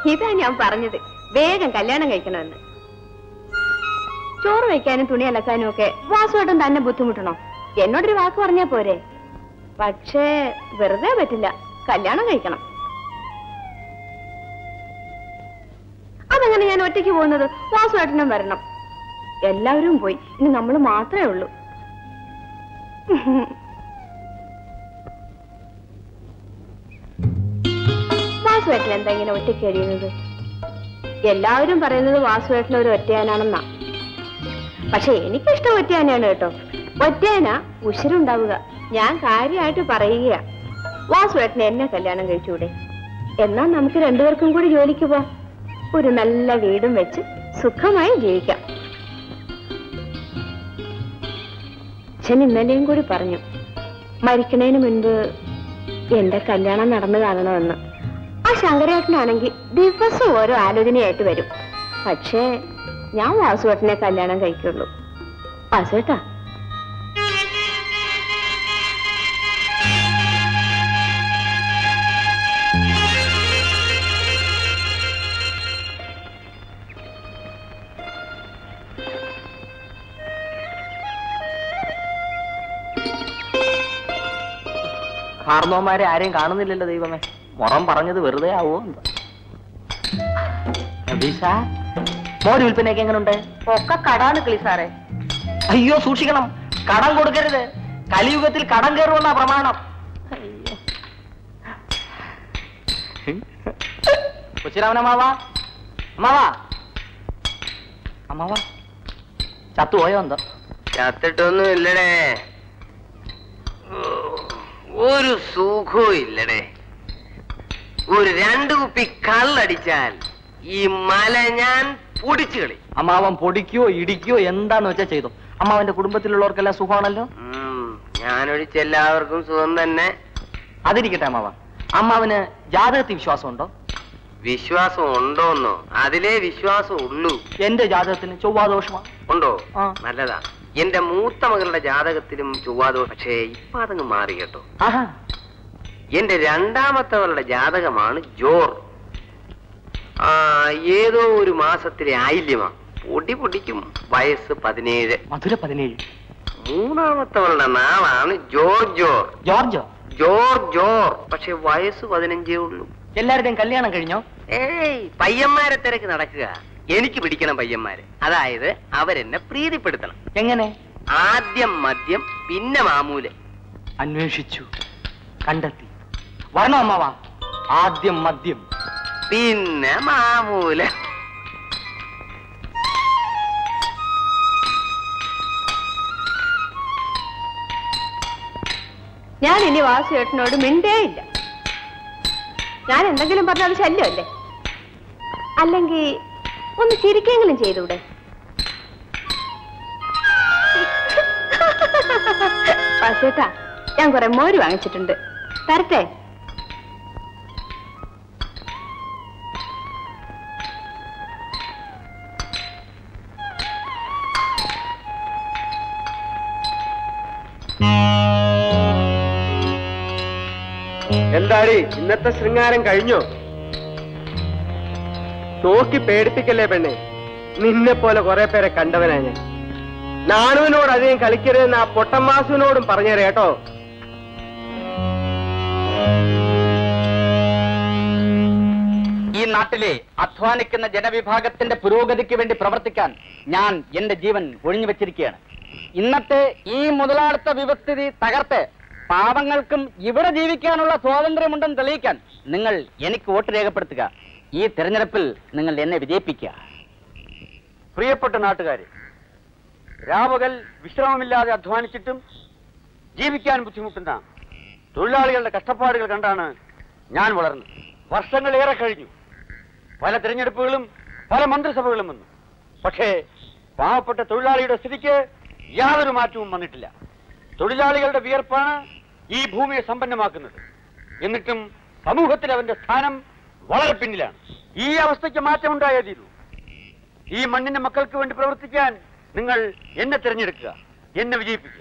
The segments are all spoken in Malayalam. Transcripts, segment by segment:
ഇതാ ഞാൻ പറഞ്ഞത് വേഗം കല്യാണം കഴിക്കണമെന്ന് ചോറ് വയ്ക്കാനും തുണി അലക്കാനും ഒക്കെ വാസുവേട്ടൻ തന്നെ ബുദ്ധിമുട്ടണോ എന്നോടൊരു വാക്ക് പറഞ്ഞാ പോരെ പക്ഷേ വെറുതെ പറ്റില്ല കല്യാണം കഴിക്കണം അതെങ്ങനെ ഞാൻ ഒറ്റയ്ക്ക് പോകുന്നത് വാസുവേട്ടനും വരണം എല്ലാവരും പോയി ഇനി നമ്മൾ മാത്രമേ ഉള്ളൂ വാസുവേട്ടൻ എന്താ ഇങ്ങനെ ഒറ്റയ്ക്ക് കഴിയുന്നത് എല്ലാവരും പറയുന്നത് വാസുവേട്ടൻ ഒരു ഒറ്റയാനാണെന്നാ പക്ഷെ എനിക്കിഷ്ടം ഒറ്റയാനാണ് കേട്ടോ ഒറ്റയാന ഉശിരുണ്ടാവുക ഞാൻ കാര്യമായിട്ട് പറയുക വാസുവേട്ടൻ എന്നെ കല്യാണം കഴിച്ചൂടെ എന്നാ നമുക്ക് രണ്ടുപേർക്കും കൂടി ജോലിക്ക് പോവാം ഒരു നല്ല വീടും വെച്ച് സുഖമായി ജീവിക്കാം അച്ഛൻ ഇന്നലെയും കൂടി പറഞ്ഞു മരിക്കണതിന് മുൻപ് എന്റെ കല്യാണം നടന്നു കാണണമെന്ന് ആ ശങ്കരേട്ടനാണെങ്കിൽ ദിവസം ഓരോ ആലോചനയായിട്ട് വരും പക്ഷേ ഞാൻ വാസുവേട്ടനെ കല്യാണം കഴിക്കുള്ളൂ വാസുവേട്ടാ കാർന്നോമാരെ ആരെയും കാണുന്നില്ലല്ലോ ദൈവമേ മുറം പറഞ്ഞത് വെറുതെ ആവോ എന്തോ രതീഷ, മോര് വിൽപ്പനയൊക്കെ എങ്ങനെയുണ്ട് ഒക്കെ കടാണ് കിളി സാറേ അയ്യോ സൂക്ഷിക്കണം കടം കൊടുക്കരുത് കലിയുഗത്തിൽ കടം കയറുമെന്നാ പ്രമാണം കൊച്ചിരാമനമ്മാവാ അമ്മാവാ അമ്മാവാ ചത്തുപോയോ എന്തോ ചത്തിട്ടൊന്നും ഇല്ലടേ ഒരു സുഖവും ഇല്ലടേ ഒരു രണ്ടു കുപ്പി കള്ളടിച്ചാൽ ഈ മല ഞാൻ പൊടിച്ചു കളി അമ്മാവൻ പൊടിക്കോ ഇടിക്കോ എന്താന്ന് വെച്ചാ ചെയ്തു അമ്മാവന്റെ കുടുംബത്തിലുള്ളവർക്കെല്ലാം സുഖമാണല്ലോ ഞാനൊഴിച്ച് എല്ലാവർക്കും സുഖം തന്നെ അതിരിക്കട്ടെ അമ്മാവ അമ്മാവന് ജാതകത്തിൽ വിശ്വാസമുണ്ടോ വിശ്വാസം ഉണ്ടോന്നോ അതിലേ വിശ്വാസം ഉള്ളൂ എന്റെ ജാതകത്തിന് ചൊവ്വാദോഷമാണ് ഉണ്ടോ ആ. നല്ലതാ എന്റെ മൂത്ത മകളുടെ ജാതകത്തിലും ചൊവ്വാദോഷം പക്ഷേ ഇപ്പൊ അതങ്ങ് മാറി കേട്ടോ ആഹാ എന്റെ രണ്ടാമത്തവളുടെ ജാതകമാണ് ജോർ ആ ഏതോ ഒരു മാസത്തിലെ ആയില്യമാ പൊടി പൊടിക്കും വയസ്സ് പതിനേഴ് മധുര പതിനേഴ് മൂന്നാമത്തവളുടെ നാളാണ് ജോർ ജോർ ജോർജോ ജോർ ജോർ പക്ഷെ വയസ്സ് പതിനഞ്ചേ ഉള്ളൂ എല്ലാവരുടെയും കല്യാണം കഴിഞ്ഞോ ഏയ് പയ്യന്മാരെ തിരക്ക് നടക്കുക എനിക്ക് പിടിക്കണം പയ്യന്മാരെ അതായത് അവരെന്നെ പ്രീതിപ്പെടുത്തണം എങ്ങനെ ആദ്യം മദ്യം പിന്നെ മാമൂല് അന്വേഷിച്ചു കണ്ടെത്തി വരണോ അമ്മാവ ആദ്യം മദ്യം പിന്നെ മാമൂല് ഞാൻ ഇനി വാസുവേട്ടനോട് മിണ്ടേ ഇല്ല ഞാൻ എന്തെങ്കിലും പറഞ്ഞാൽ അത് ശല്യമല്ലേ അല്ലെങ്കിൽ ഒന്ന് ചിരിക്കെങ്കിലും ചെയ്തൂടെ വാസുവേട്ടാ ഞാൻ കുറെ മോര് വാങ്ങിച്ചിട്ടുണ്ട് തരട്ടെ എന്താടി ഇന്നത്തെ ശൃംഗാരം കഴിഞ്ഞോ നോക്കി പേടിപ്പിക്കല്ലേ പെണ്ണെ നിന്നെ പോലെ കുറെ പേരെ കണ്ടവനാ ഞാൻ നാണുവിനോട് അധികം കളിക്കരുതെന്ന് ആ പൊട്ടമ്മാസുവിനോടും പറഞ്ഞേരെ കേട്ടോ ഈ നാട്ടിലെ അധ്വാനിക്കുന്ന ജനവിഭാഗത്തിന്റെ പുരോഗതിക്ക് വേണ്ടി പ്രവർത്തിക്കാൻ ഞാൻ എന്റെ ജീവൻ ഒഴിഞ്ഞു വെച്ചിരിക്കുകയാണ് ഇന്നത്തെ ഈ മുതലാളിത്ത വ്യവസ്ഥിതി തകർത്ത് പാവങ്ങൾക്കും ഇവിടെ ജീവിക്കാനുള്ള സ്വാതന്ത്ര്യമുണ്ടെന്ന് തെളിയിക്കാൻ നിങ്ങൾ എനിക്ക് വോട്ട് രേഖപ്പെടുത്തുക ഈ തെരഞ്ഞെടുപ്പിൽ നിങ്ങൾ എന്നെ വിജയിപ്പിക്കുക പ്രിയപ്പെട്ട നാട്ടുകാരെ രാവകൽ വിശ്രമമില്ലാതെ അധ്വാനിച്ചിട്ടും ജീവിക്കാൻ ബുദ്ധിമുട്ടുന്ന തൊഴിലാളികളുടെ കഷ്ടപ്പാടുകൾ കണ്ടാണ് ഞാൻ വളർന്നത് വർഷങ്ങളേറെ കഴിഞ്ഞു പല തിരഞ്ഞെടുപ്പുകളും പല മന്ത്രിസഭകളും വന്നു പക്ഷേ പാവപ്പെട്ട തൊഴിലാളിയുടെ സ്ഥിതിക്ക് യാതൊരു മാറ്റവും വന്നിട്ടില്ല തൊഴിലാളികളുടെ വിയർപ്പാണ് ഈ ഭൂമിയെ സമ്പന്നമാക്കുന്നത് എന്നിട്ടും സമൂഹത്തിൽ അവന്റെ സ്ഥാനം വളരെ പിന്നിലാണ് ഈ അവസ്ഥയ്ക്ക് മാറ്റമുണ്ടായേ തീരൂ ഈ മണ്ണിന്റെ മക്കൾക്ക് വേണ്ടി പ്രവർത്തിക്കാൻ നിങ്ങൾ എന്നെ തിരഞ്ഞെടുക്കുക എന്നെ വിജയിപ്പിക്കുക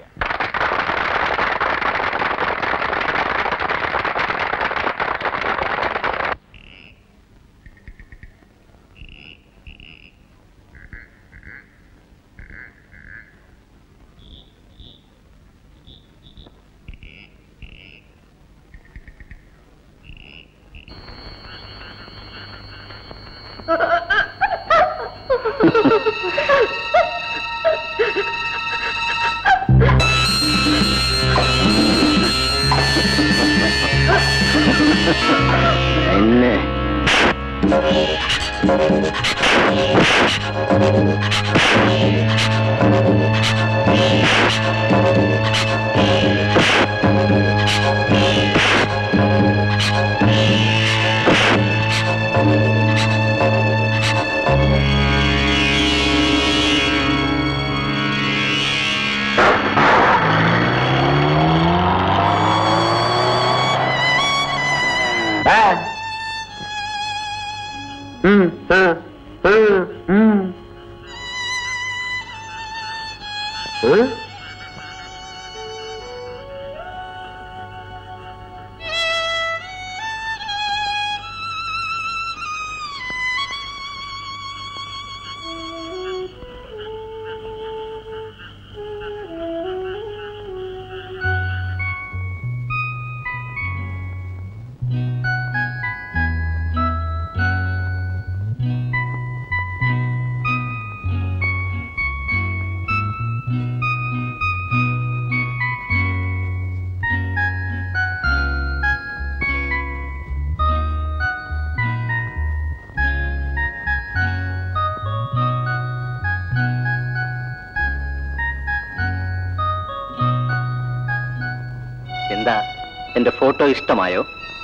എന്താ എന്റെ ഫോട്ടോ ഇഷ്ടമായോ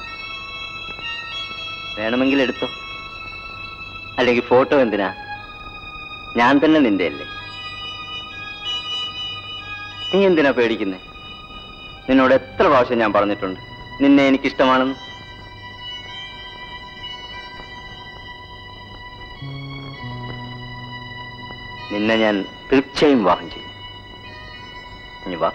വേണമെങ്കിൽ എടുത്തോ അല്ലെങ്കിൽ ഫോട്ടോ എന്തിനാ ഞാൻ തന്നെ നിന്റെ അല്ലേ നീ എന്തിനാ പേടിക്കുന്നേ നിന്നോട് എത്ര പ്രാവശ്യം ഞാൻ പറഞ്ഞിട്ടുണ്ട് നിന്നെ എനിക്കിഷ്ടമാണെന്ന് നിന്നെ ഞാൻ തീർച്ചയായും വിവാഹം ചെയ്യും ഇനി വാ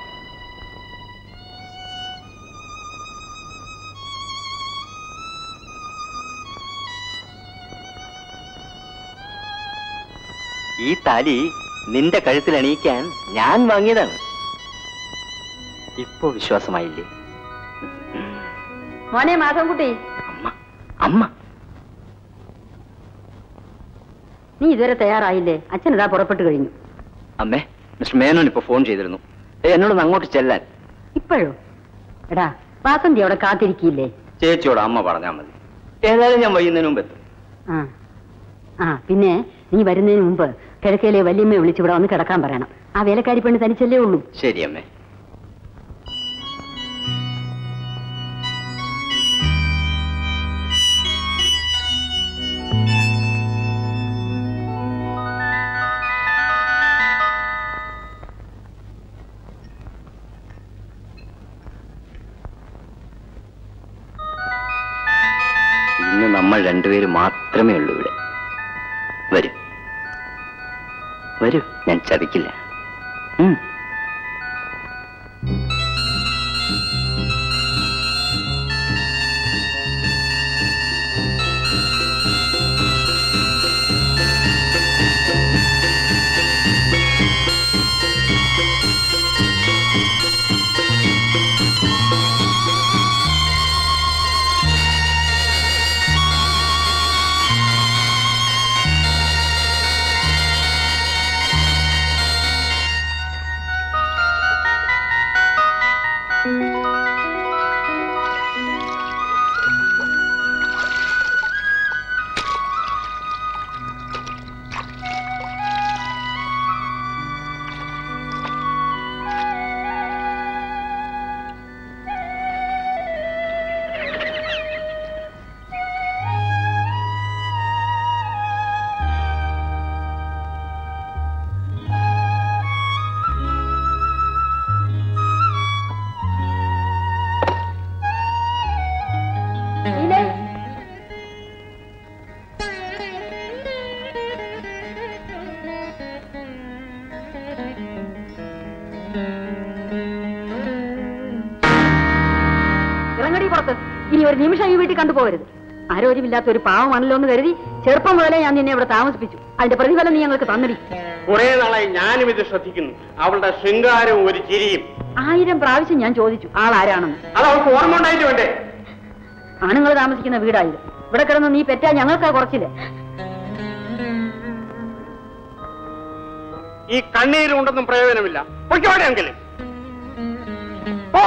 ഈ താലി നിന്റെ കഴുത്തിൽ അണിയിക്കാൻ ഞാൻ വാങ്ങിയതാണ് ഇപ്പോ വിശ്വാസമായില്ലേ മോനെ മാധവൻകുട്ടി അമ്മ അമ്മ നീ ഇതുവരെ തയ്യാറായില്ലേ അച്ഛൻ ഇതാ പുറപ്പെട്ടു കഴിഞ്ഞു അമ്മേ മിസ്റ്റർ മേനോൻ ഇപ്പൊ ഫോൺ ചെയ്തിരുന്നു ഏ, എന്നോടൊന്ന് അങ്ങോട്ട് ചെല്ലാൻ ഇപ്പോഴോ എടാ വാസന്തി അവിടെ കാത്തിരിക്കില്ലേ ചേച്ചിയോട് അമ്മ പറഞ്ഞാൽ മതി ഏതായാലും ഞാൻ വൈകുന്നതിന് മുമ്പ് എത്തും ആ ആ പിന്നെ നീ വരുന്നതിന് മുമ്പ് കിഴക്കയിലെ വല്യമ്മയെ വിളിച്ച് ഇവിടെ വന്ന് കിടക്കാൻ പറയണം ആ വേലക്കാരി പെണ്ണ് തനിച്ചല്ലേ ഉള്ളൂ ശരി അമ്മേ ഇന്ന് നമ്മൾ രണ്ടുപേരും മാത്രമേ ഉള്ളൂ ഇവിടെ വരൂ വരൂ ഞാൻ ചതിക്കില്ല ഉം. ഇറങ്ങടി പുറത്ത് ഇനി ഒരു നിമിഷം ഈ വീട്ടിൽ കണ്ടുപോകരുത് ആരോഗ്യമില്ലാത്ത ഒരു പാവമാണല്ലോ എന്ന് കരുതി ചെറുപ്പം മുതലേ ഞാൻ നിന്നെ ഇവിടെ താമസിപ്പിച്ചു അതിന്റെ പ്രതിഫലം നീ ഞങ്ങൾക്ക് തന്നടി കുറെ നാളായി ഞാനും ഇത് ശ്രദ്ധിക്കുന്നു അവളുടെ ശൃംഗാരവും ഒരു ചിരിയും ആയിരം പ്രാവശ്യം ഞാൻ ചോദിച്ചു ആൾ ആരാണെന്ന് അത് അവൾക്ക് ഓർമ്മ ഉണ്ടായിട്ട് വേണ്ടേ ആണുങ്ങൾ താമസിക്കുന്ന വീടായത് ഇവിടെ കിടന്ന് നീ പെറ്റാ ഞങ്ങൾക്കാ കുറച്ചില്ലേ ഈ കണ്ണീരുണ്ടൊന്നും പ്രയോജനമില്ല പൊയ്ക്കോടെയെങ്കിലും ഓ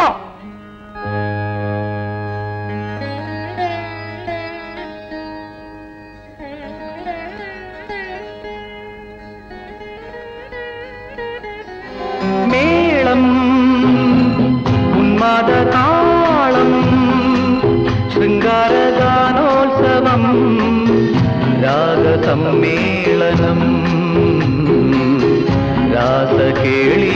സമ്മേളനം രാസകേളി